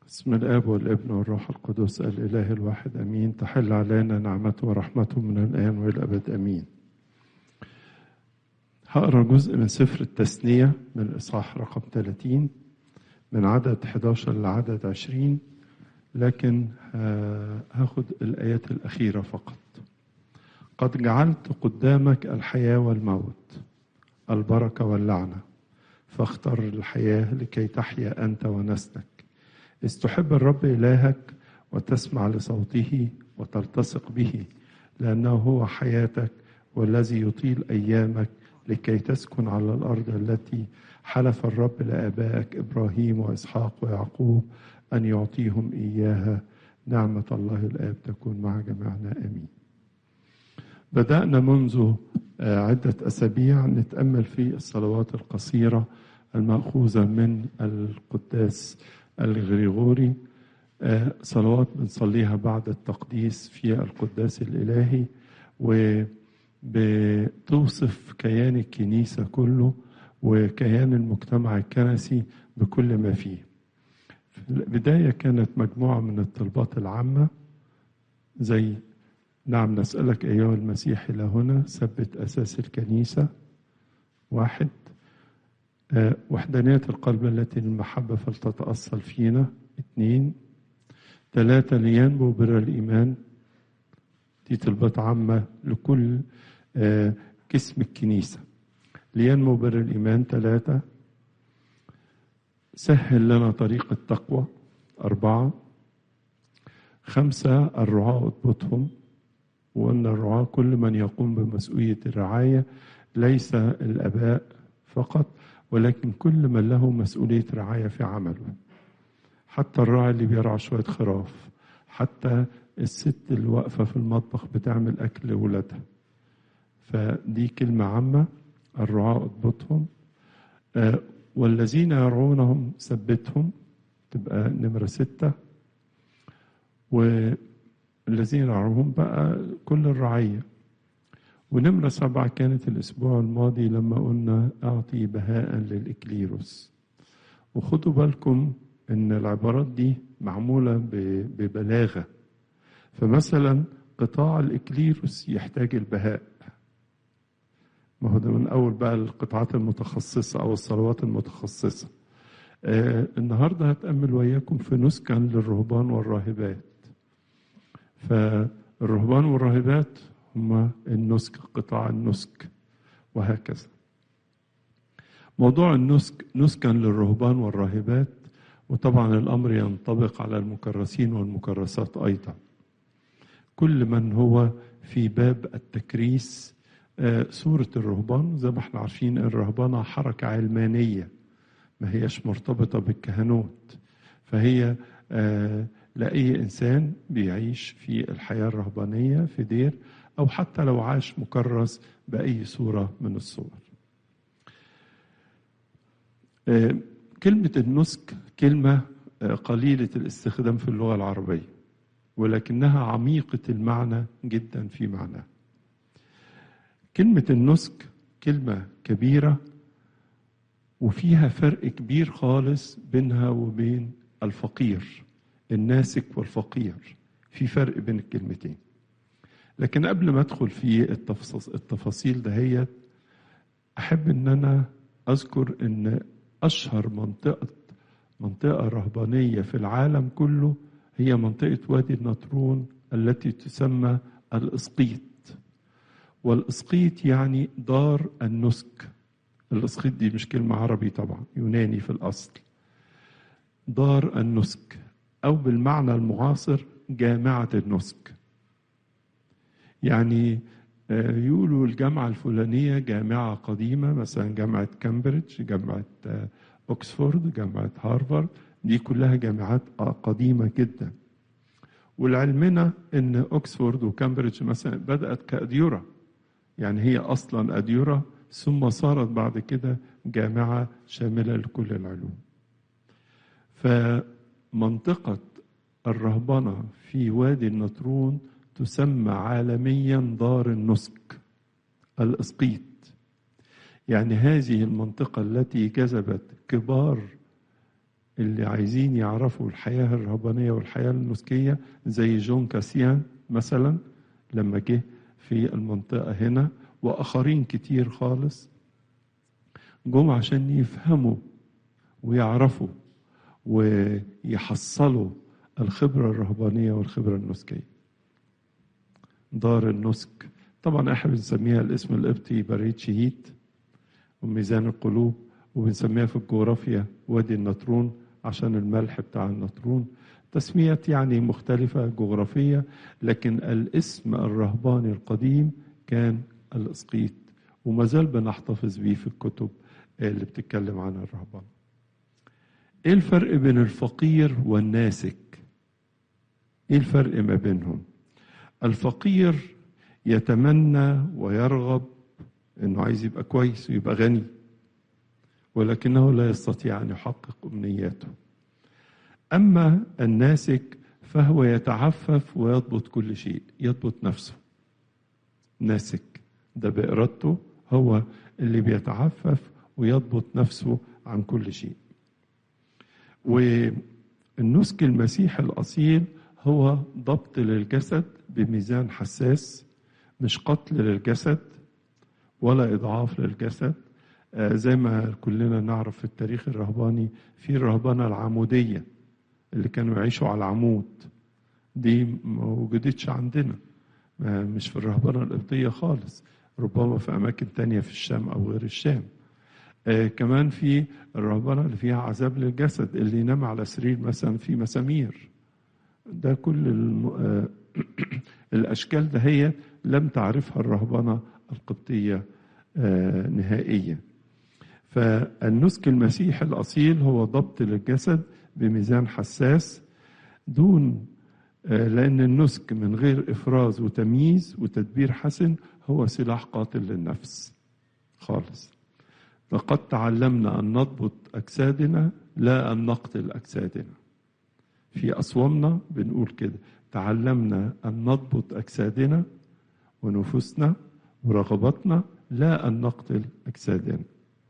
بسم الاب والابن والروح القدس الاله الواحد امين تحل علينا نعمته ورحمته من الان والى الابد امين هقرا جزء من سفر التثنيه من الاصحاح رقم 30 من عدد 11 لعدد 20 لكن هاخد الايات الاخيره فقط قد جعلت قدامك الحياه والموت البركه واللعنه فاختر الحياه لكي تحيا انت ونسلك إذ تحب الرب إلهك وتسمع لصوته وتلتصق به لأنه هو حياتك والذي يطيل أيامك لكي تسكن على الأرض التي حلف الرب لآبائك إبراهيم وإسحاق ويعقوب أن يعطيهم إياها نعمة الله الآب تكون مع جميعنا آمين بدأنا منذ عدة أسابيع نتأمل في الصلوات القصيرة المأخوذة من القداس الغريغوري صلوات بنصليها بعد التقديس في القداس الإلهي وبتوصف كيان الكنيسة كله وكيان المجتمع الكنسي بكل ما فيه في البداية كانت مجموعة من الطلبات العامة زي نعم نسألك أيها المسيح إلى هنا ثبت أساس الكنيسة واحد وحدانية القلب التي للمحبة فلتتأصل فينا اثنين ثلاثة لينمو بر الإيمان دي طلبات عامة لكل قسم الكنيسة لينمو بر الإيمان ثلاثة سهل لنا طريق التقوى أربعة خمسة الرعاة اضبطهم وأن الرعاة كل من يقوم بمسؤولية الرعاية ليس الآباء فقط ولكن كل من له مسؤولية رعاية في عمله حتى الراعي اللي بيرعى شوية خراف حتى الست اللي واقفة في المطبخ بتعمل أكل لولادها فدي كلمة عامة الرعاة اضبطهم آه والذين يرعونهم ثبتهم تبقى نمرة ستة والذين يرعوهم بقى كل الرعية ونمرة سبعة كانت الأسبوع الماضي لما قلنا أعطي بهاء للإكليروس وخدوا بالكم إن العبارات دي معمولة ببلاغة فمثلا قطاع الإكليروس يحتاج البهاء ما هو ده من أول بقى القطاعات المتخصصة أو الصلوات المتخصصة آه النهاردة هتأمل وياكم في نسكا للرهبان والراهبات فالرهبان والراهبات هم النسك قطاع النسك وهكذا موضوع النسك نسكا للرهبان والراهبات وطبعا الامر ينطبق على المكرسين والمكرسات ايضا كل من هو في باب التكريس سورة الرهبان زي ما احنا عارفين الرهبانة حركة علمانية ما هيش مرتبطة بالكهنوت فهي لأي إنسان بيعيش في الحياة الرهبانية في دير أو حتى لو عاش مكرس بأي صورة من الصور كلمة النسك كلمة قليلة الاستخدام في اللغة العربية ولكنها عميقة المعنى جدا في معناه كلمة النسك كلمة كبيرة وفيها فرق كبير خالص بينها وبين الفقير الناسك والفقير في فرق بين الكلمتين لكن قبل ما ادخل في التفاصيل دهيت احب ان انا اذكر ان اشهر منطقه منطقه رهبانيه في العالم كله هي منطقه وادي النطرون التي تسمى الاسقيط والاسقيط يعني دار النسك الاسقيط دي مش كلمه عربي طبعا يوناني في الاصل دار النسك او بالمعنى المعاصر جامعه النسك يعني يقولوا الجامعة الفلانية جامعة قديمة مثلا جامعة كامبريدج جامعة أكسفورد جامعة هارفارد دي كلها جامعات قديمة جدا ولعلمنا أن أكسفورد وكامبريدج مثلا بدأت كأديرة يعني هي أصلا أديرة ثم صارت بعد كده جامعة شاملة لكل العلوم فمنطقة الرهبنة في وادي النطرون تسمى عالميا دار النسك الاسقيط يعني هذه المنطقه التي جذبت كبار اللي عايزين يعرفوا الحياة الرهبانية والحياة النسكية زي جون كاسيان مثلا لما جه في المنطقة هنا وآخرين كتير خالص جم عشان يفهموا ويعرفوا ويحصلوا الخبرة الرهبانية والخبرة النسكية دار النسك طبعا احنا بنسميها الاسم القبطي بريد شهيد وميزان القلوب وبنسميها في الجغرافيا وادي النطرون عشان الملح بتاع النطرون تسميات يعني مختلفة جغرافية لكن الاسم الرهباني القديم كان الاسقيط وما زال بنحتفظ بيه في الكتب اللي بتتكلم عن الرهبان ايه الفرق بين الفقير والناسك ايه الفرق ما بينهم الفقير يتمنى ويرغب انه عايز يبقى كويس ويبقى غني ولكنه لا يستطيع ان يحقق امنياته اما الناسك فهو يتعفف ويضبط كل شيء يضبط نفسه ناسك ده بارادته هو اللي بيتعفف ويضبط نفسه عن كل شيء والنسك المسيحي الاصيل هو ضبط للجسد بميزان حساس مش قتل للجسد ولا اضعاف للجسد آه زي ما كلنا نعرف في التاريخ الرهباني في الرهبنه العموديه اللي كانوا يعيشوا على العمود دي ما وجدتش عندنا مش في الرهبنه القبطيه خالص ربما في اماكن تانية في الشام او غير الشام آه كمان في الرهبنه اللي فيها عذاب للجسد اللي ينام على سرير مثلا في مسامير ده كل الم... الأشكال ده هي لم تعرفها الرهبنة القبطية نهائيا فالنسك المسيحي الأصيل هو ضبط للجسد بميزان حساس دون لأن النسك من غير إفراز وتمييز وتدبير حسن هو سلاح قاتل للنفس خالص لقد تعلمنا أن نضبط أجسادنا لا أن نقتل أجسادنا في أصوامنا بنقول كده تعلمنا أن نضبط أجسادنا ونفوسنا ورغباتنا لا أن نقتل أجسادنا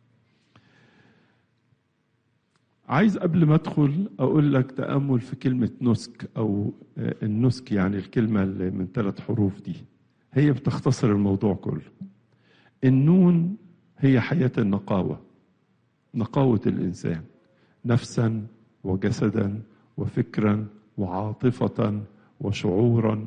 عايز قبل ما أدخل أقول لك تأمل في كلمة نسك أو النسك يعني الكلمة اللي من ثلاث حروف دي هي بتختصر الموضوع كله النون هي حياة النقاوة نقاوة الإنسان نفسا وجسدا وفكرا وعاطفة وشعورا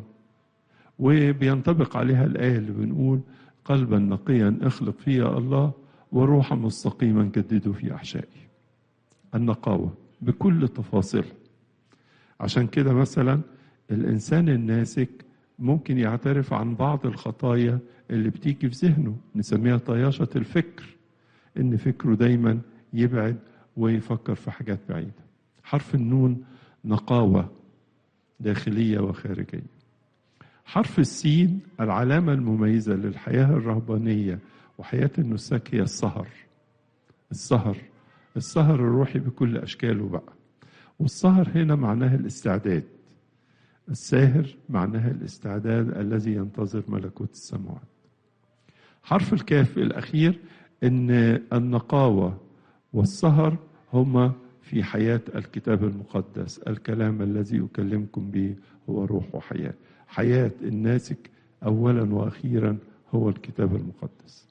وبينطبق عليها الآية اللي بنقول قلبا نقيا اخلق فيا الله وروحا مستقيما جدده في أحشائي النقاوة بكل تفاصيلها عشان كده مثلا الإنسان الناسك ممكن يعترف عن بعض الخطايا اللي بتيجي في ذهنه نسميها طياشة الفكر إن فكره دايما يبعد ويفكر في حاجات بعيدة حرف النون نقاوة داخلية وخارجية حرف السين العلامة المميزة للحياة الرهبانية وحياة النساك هي السهر السهر السهر الروحي بكل أشكاله بقى والسهر هنا معناها الاستعداد الساهر معناها الاستعداد الذي ينتظر ملكوت السماوات حرف الكاف الأخير إن النقاوة والسهر هما في حياة الكتاب المقدس الكلام الذي أكلمكم به هو روح وحياة حياة الناسك أولا وأخيرا هو الكتاب المقدس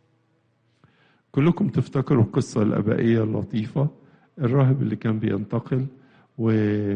كلكم تفتكروا القصة الأبائية اللطيفة الراهب اللي كان بينتقل و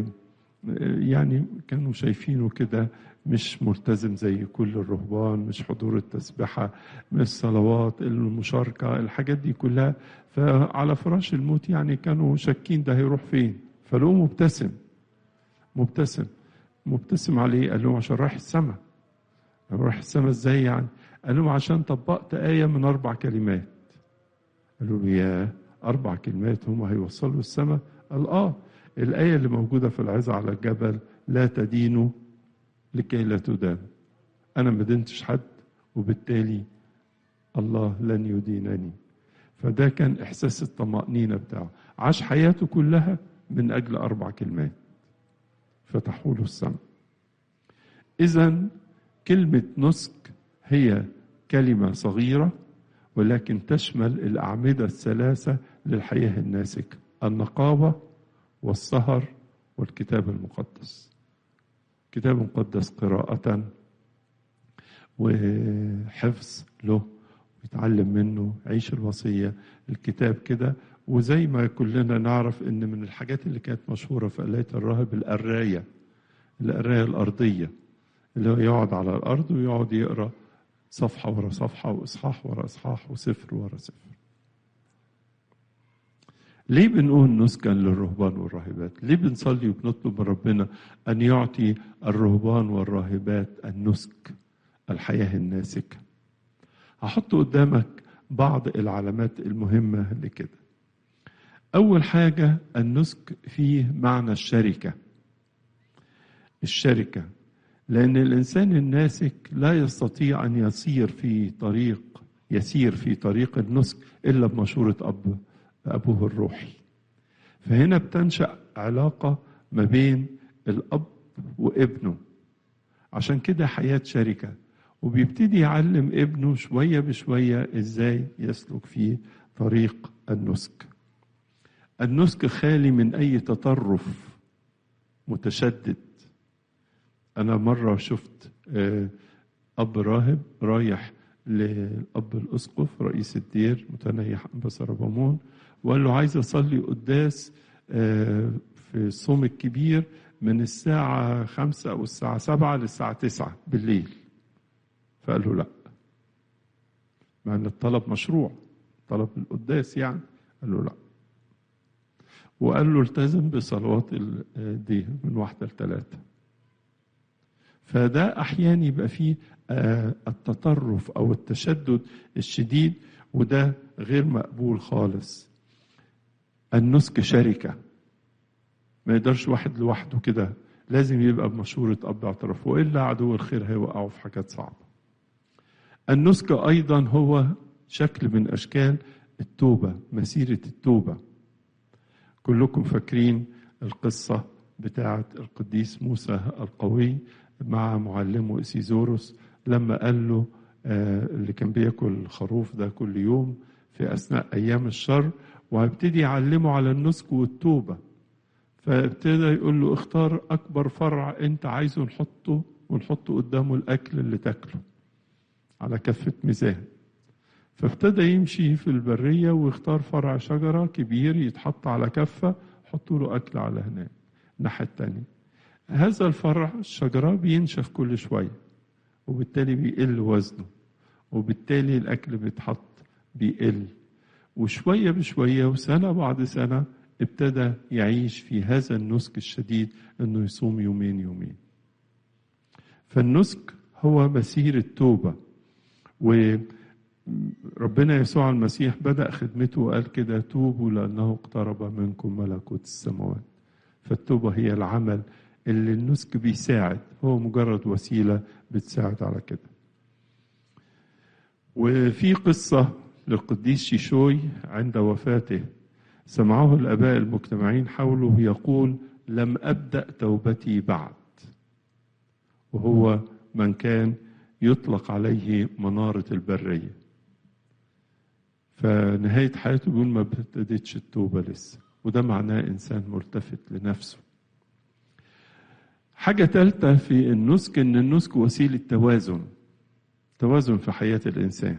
يعني كانوا شايفينه كده مش ملتزم زي كل الرهبان مش حضور التسبحة مش الصلوات المشاركة الحاجات دي كلها فعلى فراش الموت يعني كانوا شاكين ده هيروح فين فلقوه مبتسم مبتسم مبتسم عليه قال لهم عشان رايح السماء رايح السماء ازاي يعني قال لهم عشان طبقت آية من أربع كلمات قالوا له يا أربع كلمات هم هيوصلوا السماء قال آه الآية اللي موجودة في العظة على الجبل لا تدينوا لكي لا تدان أنا ما دينتش حد وبالتالي الله لن يدينني فده كان إحساس الطمأنينة بتاعه عاش حياته كلها من أجل أربع كلمات فتحوا له السماء إذا كلمة نسك هي كلمة صغيرة ولكن تشمل الأعمدة الثلاثة للحياة الناسكة النقاوة والسهر والكتاب المقدس كتاب مقدس قراءة وحفظ له ويتعلم منه عيش الوصية الكتاب كده وزي ما كلنا نعرف ان من الحاجات اللي كانت مشهورة في قلاية الراهب القراية القراية الأرضية اللي هو يقعد على الأرض ويقعد يقرأ صفحة ورا صفحة وإصحاح ورا إصحاح وسفر ورا سفر ليه بنقول نسكا للرهبان والراهبات ليه بنصلي وبنطلب من ربنا أن يعطي الرهبان والراهبات النسك الحياة الناسكة هحط قدامك بعض العلامات المهمة لكده أول حاجة النسك فيه معنى الشركة الشركة لأن الإنسان الناسك لا يستطيع أن يسير في طريق يسير في طريق النسك إلا بمشورة أب أبوه الروحي فهنا بتنشأ علاقة ما بين الأب وابنه عشان كده حياة شركة وبيبتدي يعلم ابنه شوية بشوية إزاي يسلك في طريق النسك النسك خالي من أي تطرف متشدد أنا مرة شفت أب راهب رايح للأب الأسقف رئيس الدير متنيح أنبا ربامون وقال له عايز أصلي قداس في الصوم الكبير من الساعة خمسة أو الساعة سبعة للساعة تسعة بالليل فقال له لا مع أن الطلب مشروع طلب القداس يعني قال له لا وقال له التزم بصلوات دي من واحدة لثلاثة فده أحيانا يبقى فيه التطرف أو التشدد الشديد وده غير مقبول خالص النسك شركة ما يقدرش واحد لوحده كده لازم يبقى بمشورة أب اعتراف وإلا عدو الخير هيوقعه في حاجات صعبة النسك أيضا هو شكل من أشكال التوبة مسيرة التوبة كلكم فاكرين القصة بتاعة القديس موسى القوي مع معلمه إسيزوروس لما قال له اللي كان بياكل الخروف ده كل يوم في أثناء أيام الشر وهيبتدي يعلمه على النسك والتوبة فابتدى يقول له اختار أكبر فرع أنت عايزه نحطه ونحطه قدامه الأكل اللي تاكله على كفة ميزان فابتدى يمشي في البرية ويختار فرع شجرة كبير يتحط على كفة حطوا له أكل على هناك الناحية التانية هذا الفرع الشجرة بينشف كل شوية وبالتالي بيقل وزنه وبالتالي الأكل بيتحط بيقل وشوية بشوية وسنة بعد سنة ابتدى يعيش في هذا النسك الشديد انه يصوم يومين يومين فالنسك هو مسير التوبة وربنا يسوع المسيح بدأ خدمته وقال كده توبوا لأنه اقترب منكم ملكوت السماوات فالتوبة هي العمل اللي النسك بيساعد هو مجرد وسيلة بتساعد على كده وفي قصة للقديس شيشوي عند وفاته سمعه الآباء المجتمعين حوله يقول لم أبدأ توبتي بعد وهو من كان يطلق عليه منارة البرية فنهاية حياته بيقول ما ابتدتش التوبة لسه وده معناه إنسان ملتفت لنفسه حاجة ثالثة في النسك إن النسك وسيلة توازن توازن في حياة الإنسان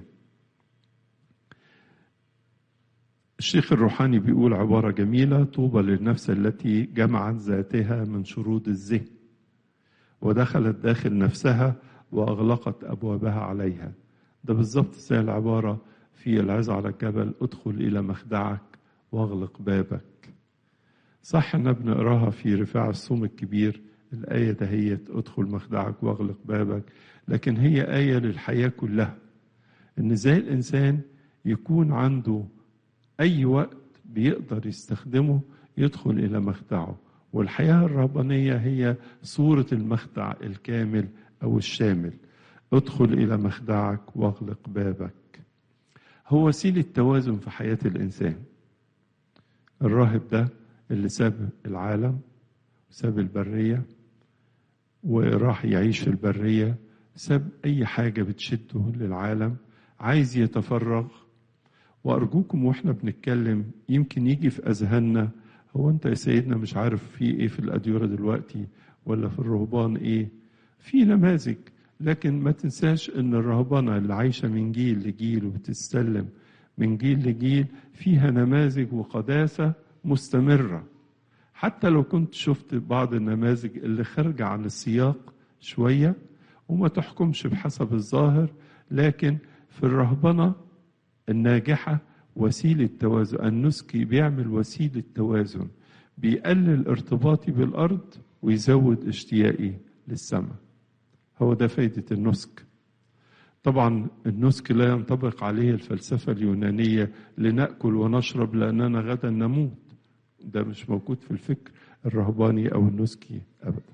الشيخ الروحاني بيقول عبارة جميلة طوبى للنفس التي جمعت ذاتها من شرود الذهن ودخلت داخل نفسها وأغلقت أبوابها عليها ده بالظبط زي العبارة في العز على الجبل ادخل إلى مخدعك واغلق بابك صح احنا بنقراها في رفاع الصوم الكبير الآية دهيت ادخل مخدعك واغلق بابك لكن هي آية للحياة كلها إن زي الإنسان يكون عنده أي وقت بيقدر يستخدمه يدخل إلى مخدعه والحياة الرهبانية هي صورة المخدع الكامل أو الشامل ادخل إلى مخدعك واغلق بابك هو وسيلة توازن في حياة الإنسان الراهب ده اللي ساب العالم ساب البرية وراح يعيش في البرية ساب أي حاجة بتشده للعالم عايز يتفرغ وأرجوكم وإحنا بنتكلم يمكن يجي في أذهاننا هو انت يا سيدنا مش عارف في ايه في الاديره دلوقتي ولا في الرهبان ايه في نماذج لكن ما تنساش ان الرهبنه اللي عايشه من جيل لجيل وبتتسلم من جيل لجيل فيها نماذج وقداسه مستمره حتى لو كنت شفت بعض النماذج اللي خارجه عن السياق شويه وما تحكمش بحسب الظاهر لكن في الرهبنه الناجحه وسيله توازن النسكي بيعمل وسيله توازن بيقلل ارتباطي بالارض ويزود اشتياقي للسماء هو ده فايدة النسك طبعا النسك لا ينطبق عليه الفلسفة اليونانية لنأكل ونشرب لأننا غدا نموت ده مش موجود في الفكر الرهباني أو النسكي أبدا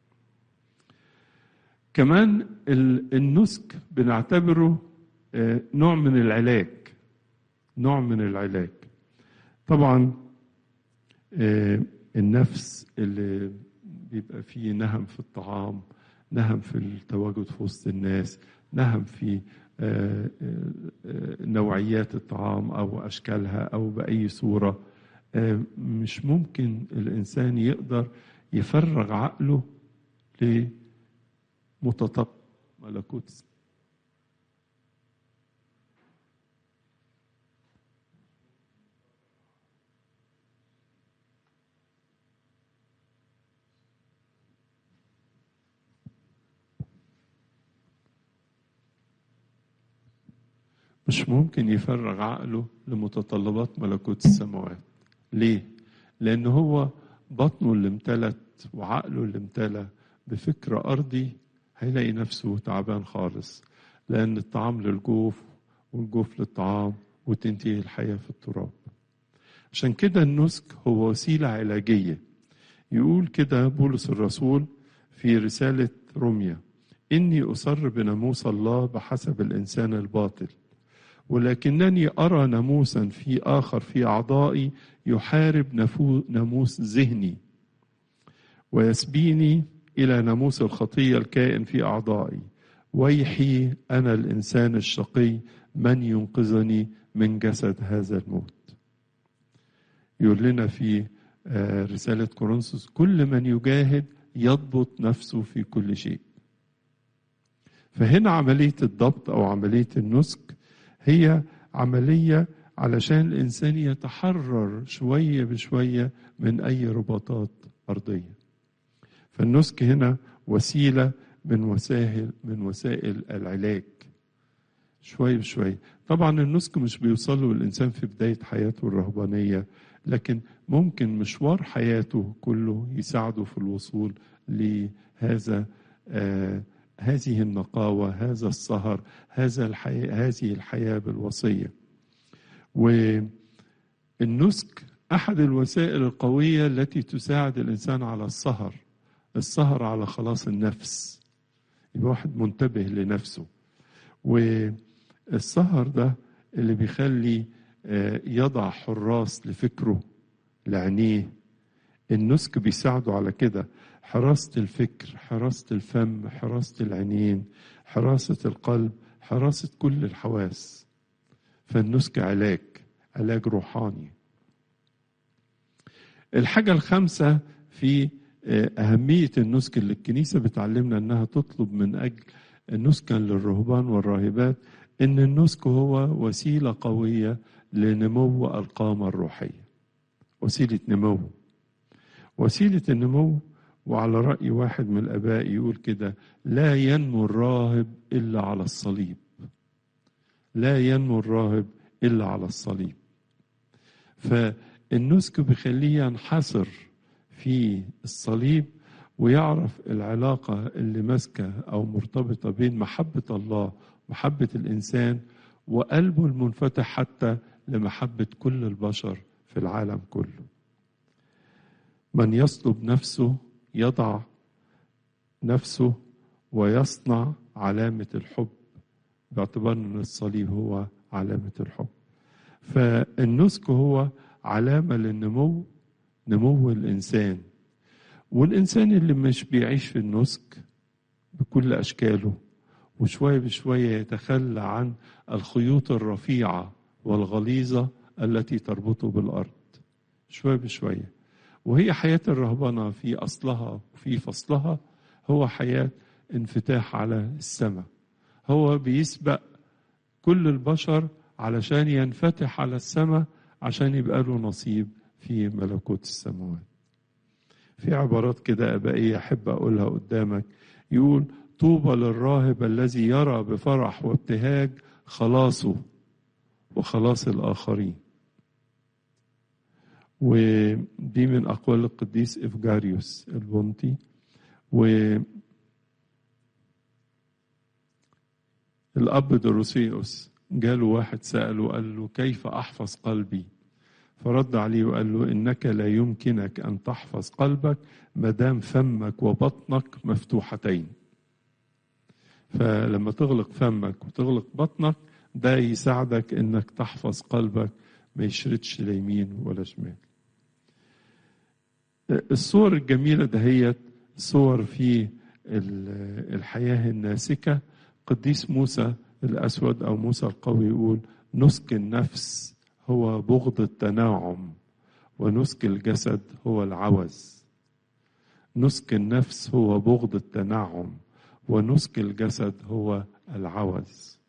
كمان النسك بنعتبره نوع من العلاج نوع من العلاج طبعا النفس اللي بيبقى فيه نهم في الطعام نهم في التواجد في وسط الناس نهم في نوعيات الطعام او اشكالها او باي صوره مش ممكن الانسان يقدر يفرغ عقله لمتطلب ملكوت مش ممكن يفرغ عقله لمتطلبات ملكوت السماوات ليه لان هو بطنه اللي امتلت وعقله اللي امتلى بفكر ارضي هيلاقي نفسه تعبان خالص لان الطعام للجوف والجوف للطعام وتنتهي الحياه في التراب عشان كده النسك هو وسيله علاجيه يقول كده بولس الرسول في رساله روميا اني اصر بناموس الله بحسب الانسان الباطل ولكنني أرى ناموسا في آخر في أعضائي يحارب ناموس ذهني ويسبيني إلى ناموس الخطية الكائن في أعضائي ويحي أنا الإنسان الشقي من ينقذني من جسد هذا الموت يقول لنا في رسالة كورنثوس كل من يجاهد يضبط نفسه في كل شيء فهنا عملية الضبط أو عملية النسك هي عملية علشان الإنسان يتحرر شوية بشوية من أي رباطات أرضية فالنسك هنا وسيلة من وسائل من وسائل العلاج شوية بشوية طبعا النسك مش بيوصل له الإنسان في بداية حياته الرهبانية لكن ممكن مشوار حياته كله يساعده في الوصول لهذا آه هذه النقاوة هذا السهر هذا الحياة هذه الحياة بالوصية والنسك أحد الوسائل القوية التي تساعد الإنسان على السهر السهر على خلاص النفس يبقى واحد منتبه لنفسه والسهر ده اللي بيخلي يضع حراس لفكره لعينيه النسك بيساعده على كده حراسة الفكر حراسة الفم حراسة العينين حراسة القلب حراسة كل الحواس فالنسك علاج علاج روحاني الحاجة الخامسة في أهمية النسك اللي الكنيسة بتعلمنا أنها تطلب من أجل نسكا للرهبان والراهبات أن النسك هو وسيلة قوية لنمو القامة الروحية وسيلة نمو وسيلة النمو وعلى رأي واحد من الآباء يقول كده لا ينمو الراهب إلا على الصليب لا ينمو الراهب إلا على الصليب فالنسك بيخليه ينحصر في الصليب ويعرف العلاقة اللي ماسكة أو مرتبطة بين محبة الله محبة الإنسان وقلبه المنفتح حتى لمحبة كل البشر في العالم كله من يصلب نفسه يضع نفسه ويصنع علامة الحب باعتبار أن الصليب هو علامة الحب فالنسك هو علامة للنمو نمو الإنسان والإنسان اللي مش بيعيش في النسك بكل أشكاله وشوية بشوية يتخلى عن الخيوط الرفيعة والغليظة التي تربطه بالأرض شوية بشوية وهي حياة الرهبنة في أصلها وفي فصلها هو حياة انفتاح على السماء هو بيسبق كل البشر علشان ينفتح على السماء عشان يبقى له نصيب في ملكوت السماوات في عبارات كده أبائية أحب أقولها قدامك يقول طوبى للراهب الذي يرى بفرح وابتهاج خلاصه وخلاص الآخرين ودي من أقوال القديس إفجاريوس البونتي و الأب دروسيوس جاله واحد سأله قال له كيف أحفظ قلبي فرد عليه وقال له إنك لا يمكنك أن تحفظ قلبك ما دام فمك وبطنك مفتوحتين فلما تغلق فمك وتغلق بطنك ده يساعدك إنك تحفظ قلبك ما يشردش لا يمين ولا شمال الصور الجميلة دهيت صور في الحياة الناسكة قديس موسى الأسود أو موسى القوي يقول نسك النفس هو بغض التناعم ونسك الجسد هو العوز نسك النفس هو بغض التناعم ونسك الجسد هو العوز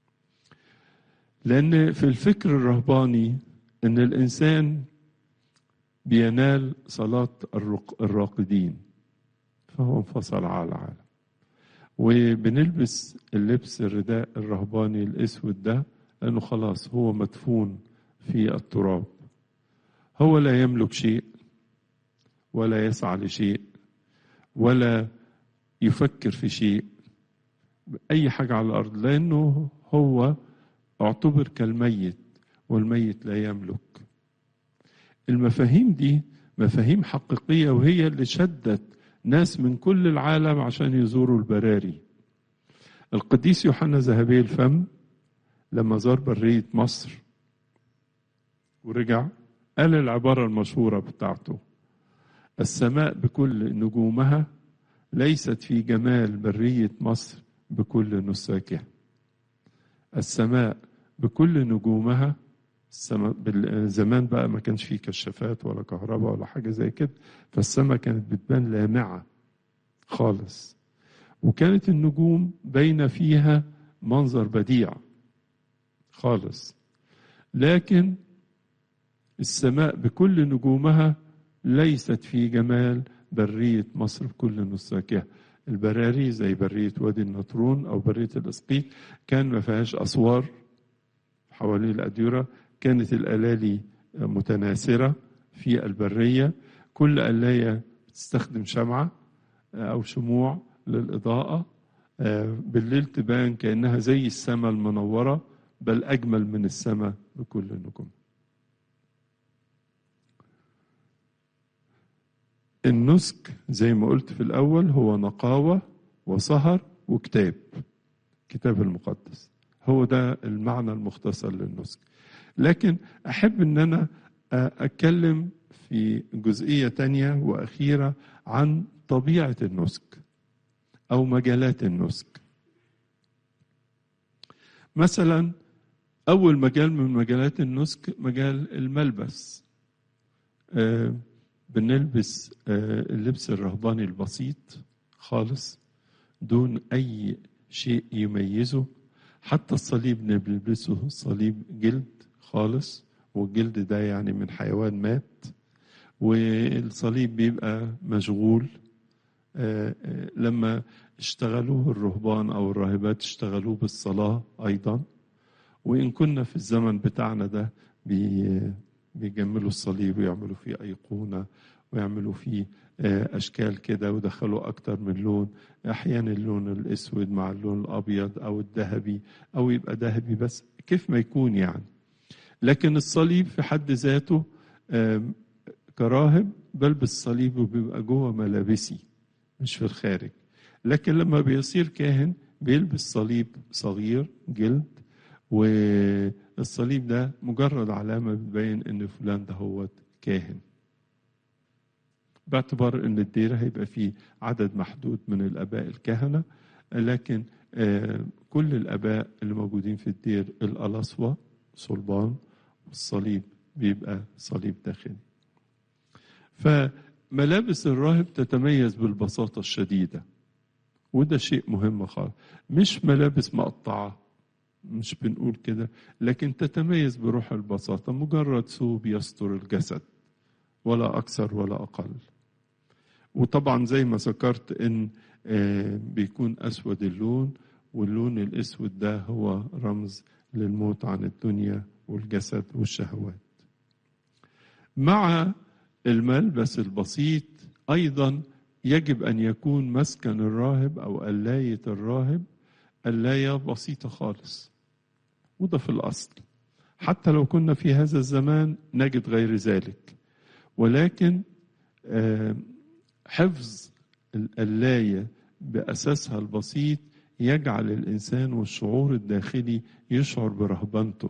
لأن في الفكر الرهباني أن الإنسان بينال صلاة الراقدين فهو انفصل على العالم وبنلبس اللبس الرداء الرهباني الاسود ده لانه خلاص هو مدفون في التراب هو لا يملك شيء ولا يسعى لشيء ولا يفكر في شيء اي حاجه على الارض لانه هو اعتبر كالميت والميت لا يملك المفاهيم دي مفاهيم حقيقيه وهي اللي شدت ناس من كل العالم عشان يزوروا البراري القديس يوحنا ذهبي الفم لما زار برية مصر ورجع قال العبارة المشهورة بتاعته السماء بكل نجومها ليست في جمال برية مصر بكل نساكها السماء بكل نجومها السماء زمان بقى ما كانش فيه كشافات ولا كهرباء ولا حاجه زي كده فالسماء كانت بتبان لامعه خالص وكانت النجوم باينه فيها منظر بديع خالص لكن السماء بكل نجومها ليست في جمال برية مصر بكل نساكها البراري زي برية وادي النطرون أو برية الإسقيط كان ما فيهاش أسوار حوالين الأديرة كانت الألالي متناثرة في البرية كل قلاية بتستخدم شمعة أو شموع للإضاءة بالليل تبان كأنها زي السماء المنورة بل أجمل من السماء بكل النجوم النسك زي ما قلت في الأول هو نقاوة وسهر وكتاب كتاب المقدس هو ده المعنى المختصر للنسك لكن أحب أن أنا أتكلم في جزئية تانية وأخيرة عن طبيعة النسك أو مجالات النسك مثلا أول مجال من مجالات النسك مجال الملبس آه بنلبس آه اللبس الرهباني البسيط خالص دون أي شيء يميزه حتى الصليب بنلبسه صليب جلد خالص والجلد ده يعني من حيوان مات والصليب بيبقى مشغول آه لما اشتغلوه الرهبان او الراهبات اشتغلوه بالصلاه ايضا وان كنا في الزمن بتاعنا ده بي بيجملوا الصليب ويعملوا فيه ايقونه ويعملوا فيه اشكال كده ودخلوا اكتر من لون احيانا اللون الاسود مع اللون الابيض او الذهبي او يبقى ذهبي بس كيف ما يكون يعني لكن الصليب في حد ذاته كراهب بلبس صليب وبيبقى جوه ملابسي مش في الخارج لكن لما بيصير كاهن بيلبس صليب صغير جلد والصليب ده مجرد علامة بتبين ان فلان ده هو كاهن باعتبار ان الدير هيبقى فيه عدد محدود من الاباء الكهنة لكن كل الاباء اللي موجودين في الدير الألصوة صلبان والصليب بيبقى صليب داخلي فملابس الراهب تتميز بالبساطة الشديدة وده شيء مهم خالص مش ملابس مقطعة مش بنقول كده لكن تتميز بروح البساطة مجرد ثوب يستر الجسد ولا أكثر ولا أقل وطبعا زي ما ذكرت إن بيكون أسود اللون واللون الأسود ده هو رمز للموت عن الدنيا والجسد والشهوات مع الملبس البسيط أيضا يجب أن يكون مسكن الراهب أو قلاية الراهب قلاية بسيطة خالص وده في الأصل حتى لو كنا في هذا الزمان نجد غير ذلك ولكن حفظ القلاية بأساسها البسيط يجعل الإنسان والشعور الداخلي يشعر برهبنته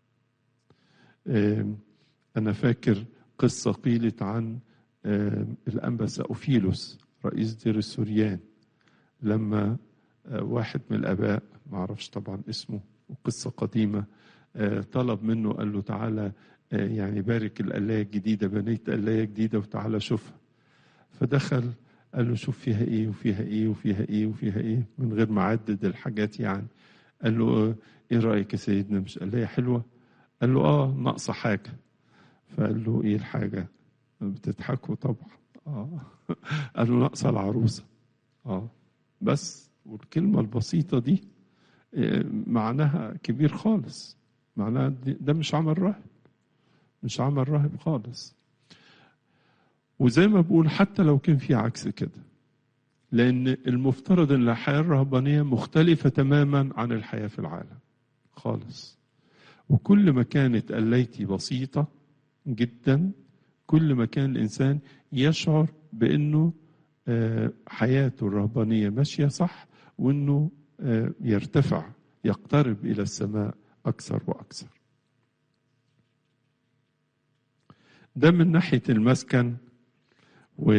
أنا فاكر قصة قيلت عن الأنبا سأوفيلوس رئيس دير السوريان لما واحد من الآباء ما أعرفش طبعا اسمه وقصة قديمة طلب منه قال له تعالى يعني بارك القلاية الجديدة بنيت قلاية جديدة وتعالى شوفها فدخل قال له شوف فيها ايه وفيها ايه وفيها ايه وفيها ايه من غير ما عدد الحاجات يعني قال له ايه رايك يا سيدنا مش قلاية حلوه قال له اه ناقصه حاجه فقال له ايه الحاجه بتضحكوا طبعا اه قال له ناقصه العروسه اه بس والكلمه البسيطه دي معناها كبير خالص معناها ده مش عمل راهب مش عمل راهب خالص وزي ما بقول حتى لو كان في عكس كده لأن المفترض أن الحياة الرهبانية مختلفة تماما عن الحياة في العالم خالص وكل ما كانت قليتي بسيطة جدا كل ما كان الإنسان يشعر بأنه حياته الرهبانية ماشية صح وأنه يرتفع يقترب إلى السماء أكثر وأكثر ده من ناحية المسكن و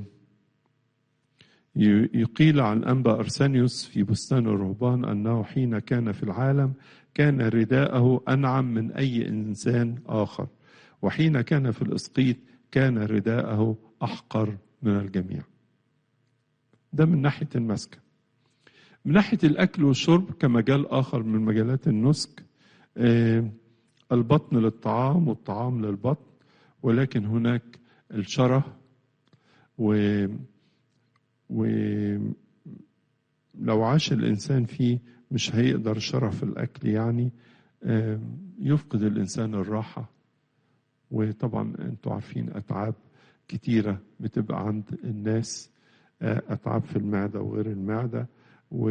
يقيل عن أنبا أرسانيوس في بستان الرهبان أنه حين كان في العالم كان رداءه أنعم من أي إنسان آخر وحين كان في الإسقيط كان رداءه أحقر من الجميع ده من ناحية المسكن من ناحية الأكل والشرب كمجال آخر من مجالات النسك البطن للطعام والطعام للبطن ولكن هناك الشره و ولو عاش الإنسان فيه مش هيقدر شرف الأكل يعني يفقد الإنسان الراحة وطبعا أنتوا عارفين أتعاب كتيرة بتبقى عند الناس أتعاب في المعدة وغير المعدة و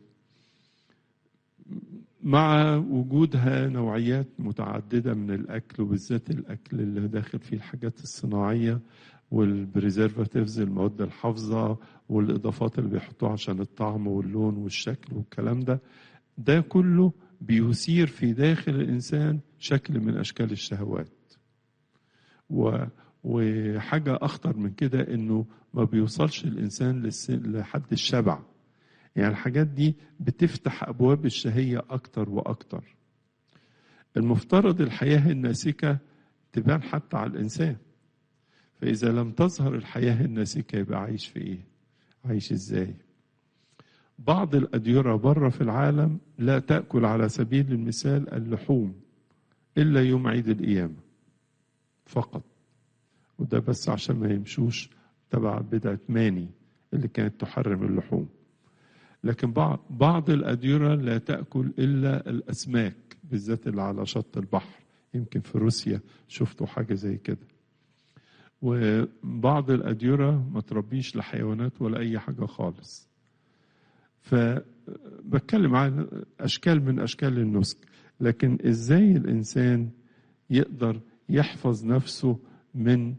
مع وجودها نوعيات متعددة من الأكل وبالذات الأكل اللي داخل فيه الحاجات الصناعية والبريزرفاتيفز المواد الحافظة والإضافات اللي بيحطوها عشان الطعم واللون والشكل والكلام ده ده كله بيثير في داخل الإنسان شكل من أشكال الشهوات و وحاجة أخطر من كده إنه ما بيوصلش الإنسان لحد الشبع يعني الحاجات دي بتفتح أبواب الشهية أكتر وأكتر المفترض الحياة الناسكة تبان حتى على الإنسان فإذا لم تظهر الحياة الناسكة يبقى عايش في إيه؟ عايش إزاي؟ بعض الأديرة بره في العالم لا تأكل على سبيل المثال اللحوم إلا يوم عيد القيامة فقط وده بس عشان ما يمشوش تبع بدعة ماني اللي كانت تحرم اللحوم لكن بعض بعض الأديرة لا تأكل إلا الأسماك بالذات اللي على شط البحر يمكن في روسيا شفتوا حاجة زي كده وبعض الأديرة ما تربيش لحيوانات ولا أي حاجة خالص فبتكلم عن أشكال من أشكال النسك لكن إزاي الإنسان يقدر يحفظ نفسه من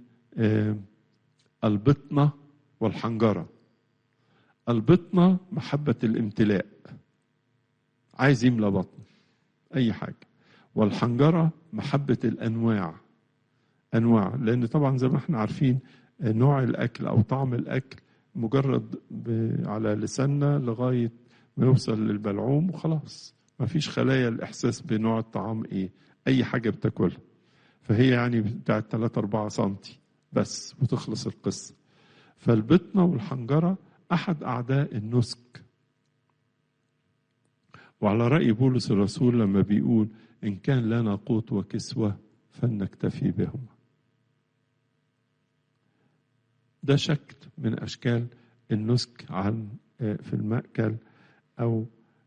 البطنة والحنجرة البطنة محبة الامتلاء عايز يملى بطنه أي حاجة والحنجرة محبة الأنواع أنواع لأن طبعا زي ما احنا عارفين نوع الأكل أو طعم الأكل مجرد على لساننا لغاية ما يوصل للبلعوم وخلاص ما فيش خلايا الإحساس بنوع الطعام إيه أي حاجة بتاكلها فهي يعني بتاعت 3 4 سنتي بس وتخلص القصة فالبطنة والحنجرة أحد أعداء النسك وعلى رأي بولس الرسول لما بيقول إن كان لنا قوت وكسوة فلنكتفي بهما ده شكل من أشكال النسك عن في المأكل أو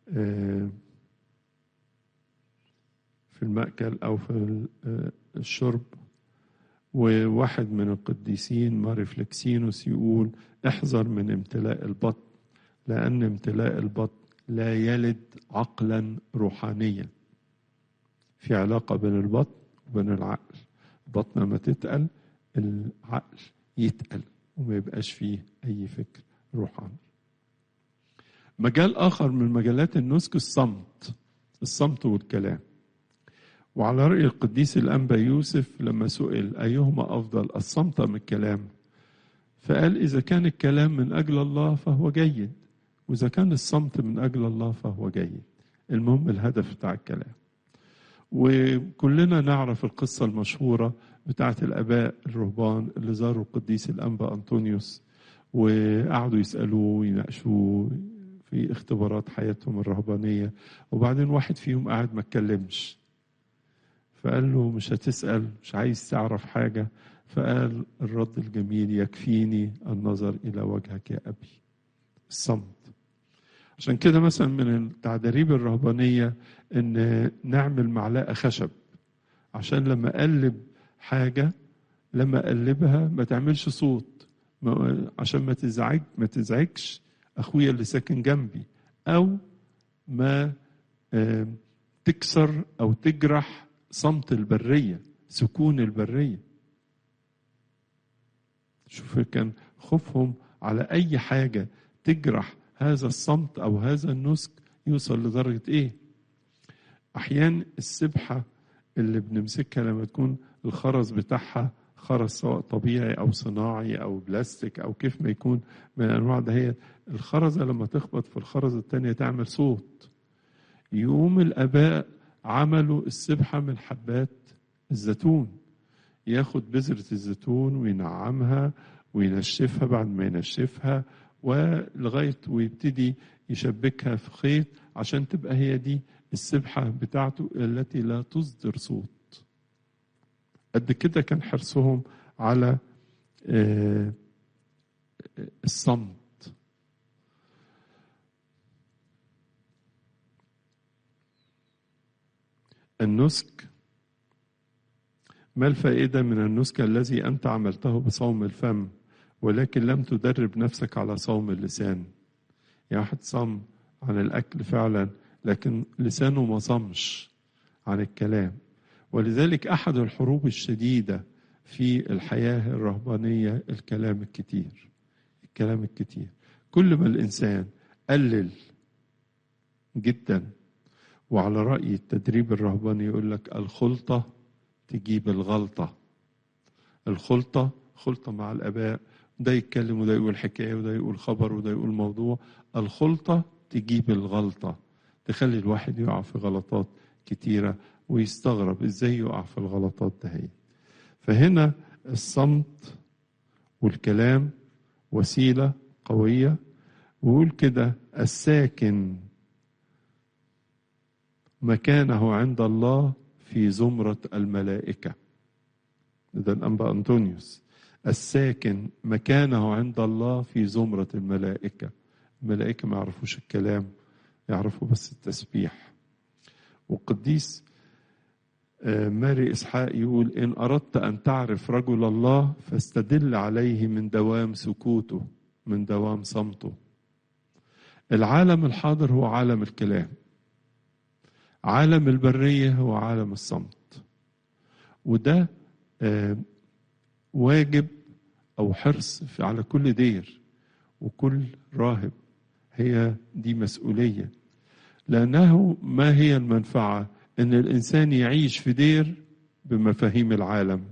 في المأكل أو في الشرب وواحد من القديسين ماريفلكسينوس يقول احذر من امتلاء البطن لأن امتلاء البطن لا يلد عقلا روحانيا في علاقة بين البطن وبين العقل البطن لما تتقل العقل يتقل وما يبقاش فيه أي فكر روحاني مجال آخر من مجالات النسك الصمت الصمت والكلام وعلى رأي القديس الأنبا يوسف لما سئل أيهما أفضل الصمت أم الكلام فقال إذا كان الكلام من أجل الله فهو جيد وإذا كان الصمت من أجل الله فهو جيد المهم الهدف بتاع الكلام وكلنا نعرف القصة المشهورة بتاعة الآباء الرهبان اللي زاروا القديس الأنبا أنطونيوس وقعدوا يسألوه ويناقشوه في اختبارات حياتهم الرهبانية وبعدين واحد فيهم قاعد ما اتكلمش فقال له مش هتسأل مش عايز تعرف حاجة فقال الرد الجميل يكفيني النظر إلى وجهك يا أبي الصمت عشان كده مثلا من التعدريب الرهبانية إن نعمل معلقة خشب عشان لما أقلب حاجة لما أقلبها ما تعملش صوت عشان ما تزعج ما تزعجش أخويا اللي ساكن جنبي أو ما تكسر أو تجرح صمت البرية سكون البرية شوف كان خوفهم على أي حاجة تجرح هذا الصمت أو هذا النسك يوصل لدرجة إيه أحيان السبحة اللي بنمسكها لما تكون الخرز بتاعها خرز سواء طبيعي أو صناعي أو بلاستيك أو كيف ما يكون من أنواع ده هي الخرزة لما تخبط في الخرزة التانية تعمل صوت يوم الآباء عملوا السبحة من حبات الزيتون ياخد بذرة الزيتون وينعمها وينشفها بعد ما ينشفها ولغاية ويبتدي يشبكها في خيط عشان تبقى هي دي السبحة بتاعته التي لا تصدر صوت قد كده كان حرصهم على الصمت النسك ما الفائدة من النسك الذي أنت عملته بصوم الفم ولكن لم تدرب نفسك على صوم اللسان يعني واحد صام عن الأكل فعلا لكن لسانه ما صمش عن الكلام ولذلك أحد الحروب الشديدة في الحياة الرهبانية الكلام الكتير الكلام الكتير كل ما الإنسان قلل جدا وعلى رأي التدريب الرهباني يقول لك الخلطة تجيب الغلطة الخلطة خلطة مع الآباء ده يتكلم وده يقول حكاية وده يقول خبر وده يقول موضوع الخلطة تجيب الغلطة تخلي الواحد يقع في غلطات كتيرة ويستغرب ازاي يقع في الغلطات ده هي فهنا الصمت والكلام وسيلة قوية ويقول كده الساكن مكانه عند الله في زمرة الملائكة ده الأنبا أنطونيوس الساكن مكانه عند الله في زمرة الملائكة الملائكة ما يعرفوش الكلام يعرفوا بس التسبيح والقديس ماري إسحاق يقول إن أردت أن تعرف رجل الله فاستدل عليه من دوام سكوته من دوام صمته العالم الحاضر هو عالم الكلام عالم البرية هو عالم الصمت وده واجب أو حرص على كل دير وكل راهب هي دي مسؤولية لأنه ما هي المنفعة أن الإنسان يعيش في دير بمفاهيم العالم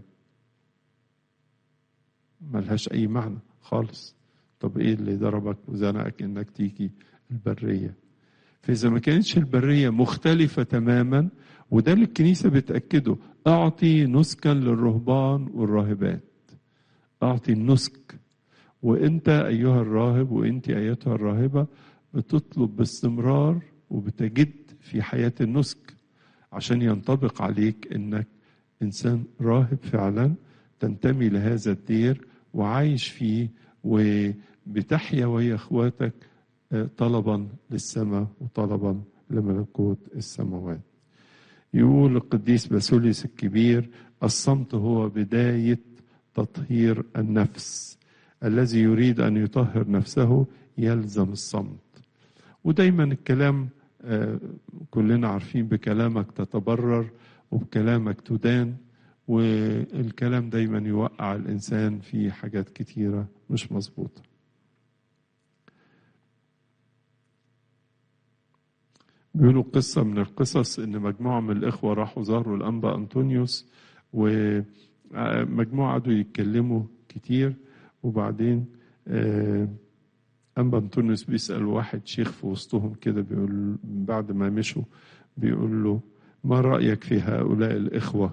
ملهاش أي معنى خالص طب إيه اللي ضربك وزنقك إنك تيجي البرية فإذا ما كانتش البرية مختلفة تماما وده اللي الكنيسة بتأكده أعطي نسكا للرهبان والراهبات أعطي النسك وأنت أيها الراهب وأنت أيتها الراهبة بتطلب باستمرار وبتجد في حياة النسك عشان ينطبق عليك انك انسان راهب فعلا تنتمي لهذا الدير وعايش فيه وبتحيا ويا اخواتك طلبا للسماء وطلبا لملكوت السماوات يقول القديس باسوليس الكبير الصمت هو بداية تطهير النفس الذي يريد أن يطهر نفسه يلزم الصمت ودايما الكلام كلنا عارفين بكلامك تتبرر وبكلامك تدان والكلام دايما يوقع الإنسان في حاجات كتيرة مش مظبوطة بيقولوا قصة من القصص إن مجموعة من الإخوة راحوا زاروا الأنبا أنطونيوس ومجموعة قعدوا يتكلموا كتير وبعدين أنبا أنطونيوس بيسأل واحد شيخ في وسطهم كده بيقول بعد ما مشوا بيقول له ما رأيك في هؤلاء الإخوة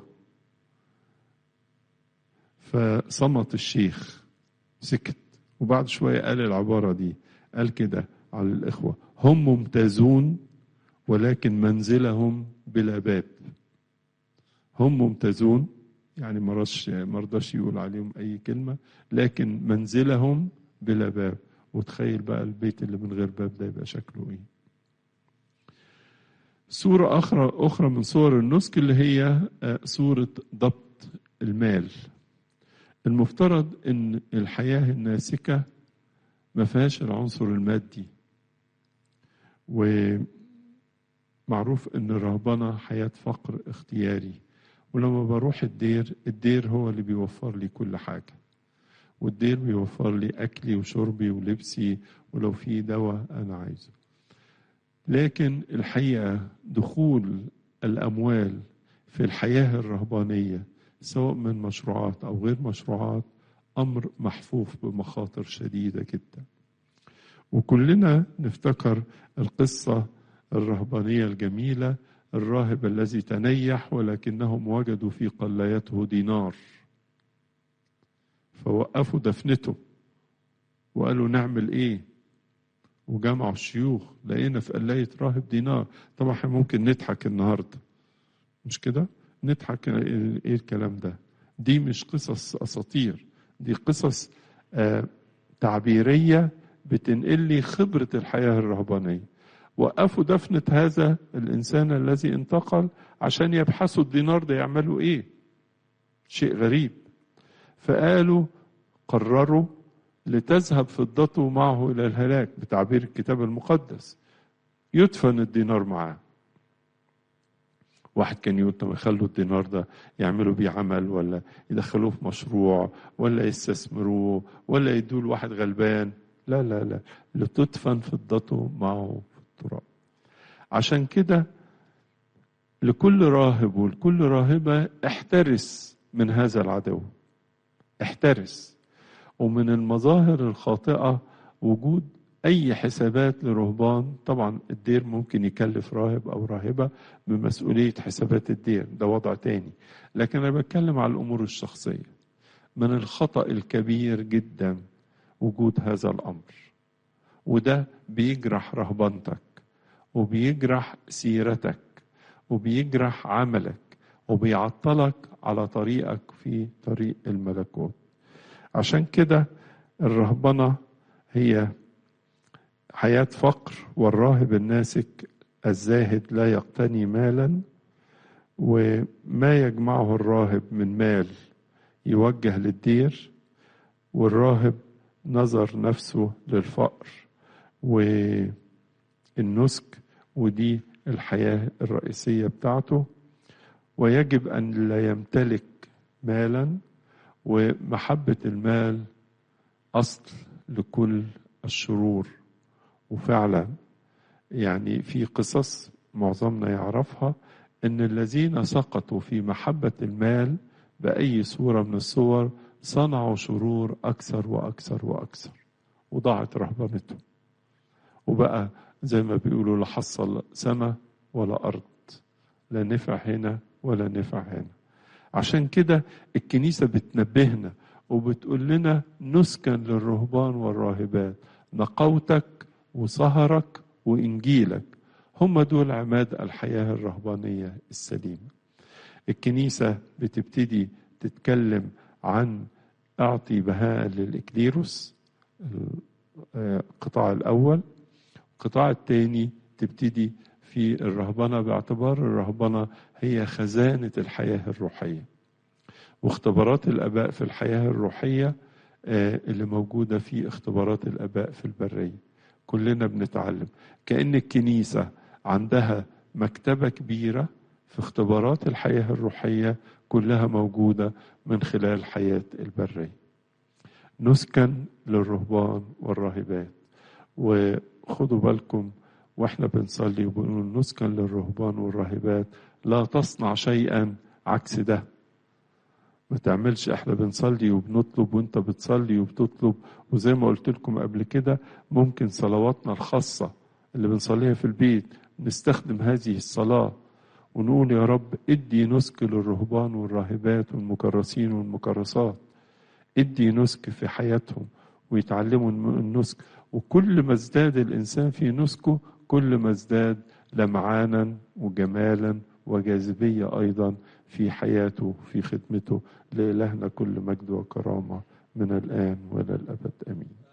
فصمت الشيخ سكت وبعد شوية قال العبارة دي قال كده على الإخوة هم ممتازون ولكن منزلهم بلا باب هم ممتازون يعني مرضش مرضاش يقول عليهم أي كلمة لكن منزلهم بلا باب وتخيل بقى البيت اللي من غير باب ده يبقى شكله ايه صورة أخرى أخرى من صور النسك اللي هي صورة ضبط المال المفترض إن الحياة الناسكة ما فيهاش العنصر المادي ومعروف إن الرهبنة حياة فقر اختياري ولما بروح الدير الدير هو اللي بيوفر لي كل حاجه والدير بيوفر لي أكلي وشربي ولبسي ولو في دواء أنا عايزه لكن الحقيقة دخول الأموال في الحياة الرهبانية سواء من مشروعات أو غير مشروعات أمر محفوف بمخاطر شديدة جدا وكلنا نفتكر القصة الرهبانية الجميلة الراهب الذي تنيح ولكنهم وجدوا في قلايته دينار فوقفوا دفنته وقالوا نعمل ايه وجمعوا الشيوخ لقينا في قلاية راهب دينار طبعا احنا ممكن نضحك النهاردة مش كده نضحك ايه الكلام ده دي مش قصص اساطير دي قصص آه تعبيرية بتنقل لي خبرة الحياة الرهبانية وقفوا دفنة هذا الإنسان الذي انتقل عشان يبحثوا الدينار ده يعملوا إيه شيء غريب فقالوا قرروا لتذهب فضته معه إلى الهلاك بتعبير الكتاب المقدس يدفن الدينار معاه واحد كان يقول طب يخلوا الدينار ده يعملوا بيه عمل ولا يدخلوه في مشروع ولا يستثمروه ولا يدوه لواحد غلبان لا لا لا لتدفن فضته معه في التراب عشان كده لكل راهب ولكل راهبة احترس من هذا العدو احترس ومن المظاهر الخاطئة وجود أي حسابات لرهبان طبعا الدير ممكن يكلف راهب أو راهبة بمسؤولية حسابات الدير ده وضع تاني لكن أنا بتكلم على الأمور الشخصية من الخطأ الكبير جدا وجود هذا الأمر وده بيجرح رهبنتك وبيجرح سيرتك وبيجرح عملك وبيعطلك على طريقك في طريق الملكوت عشان كده الرهبنة هي حياة فقر والراهب الناسك الزاهد لا يقتني مالا وما يجمعه الراهب من مال يوجه للدير والراهب نظر نفسه للفقر والنسك ودي الحياة الرئيسية بتاعته ويجب أن لا يمتلك مالا ومحبة المال أصل لكل الشرور وفعلا يعني في قصص معظمنا يعرفها ان الذين سقطوا في محبة المال بأي صورة من الصور صنعوا شرور أكثر وأكثر وأكثر وضاعت رهبنته وبقى زي ما بيقولوا لا حصل سماء ولا أرض لا نفع هنا ولا نفع هنا عشان كده الكنيسة بتنبهنا وبتقول لنا نسكن للرهبان والراهبات نقوتك وسهرك وإنجيلك هم دول عماد الحياة الرهبانية السليمة الكنيسة بتبتدي تتكلم عن أعطي بهاء للإكليروس القطاع الأول القطاع الثاني تبتدي في الرهبنة باعتبار الرهبنة هي خزانة الحياة الروحية واختبارات الآباء في الحياة الروحية اللي موجودة في اختبارات الآباء في البرية كلنا بنتعلم كأن الكنيسة عندها مكتبة كبيرة في اختبارات الحياة الروحية كلها موجودة من خلال حياة البرية نسكن للرهبان والراهبات وخدوا بالكم واحنا بنصلي وبنقول نسكن للرهبان والراهبات لا تصنع شيئا عكس ده ما تعملش احنا بنصلي وبنطلب وانت بتصلي وبتطلب وزي ما قلت لكم قبل كده ممكن صلواتنا الخاصة اللي بنصليها في البيت نستخدم هذه الصلاة ونقول يا رب ادي نسك للرهبان والراهبات والمكرسين والمكرسات ادي نسك في حياتهم ويتعلموا النسك وكل ما ازداد الإنسان في نسكه كل ما ازداد لمعانا وجمالا وجاذبية أيضا في حياته في خدمته لإلهنا كل مجد وكرامة من الآن وإلى الأبد آمين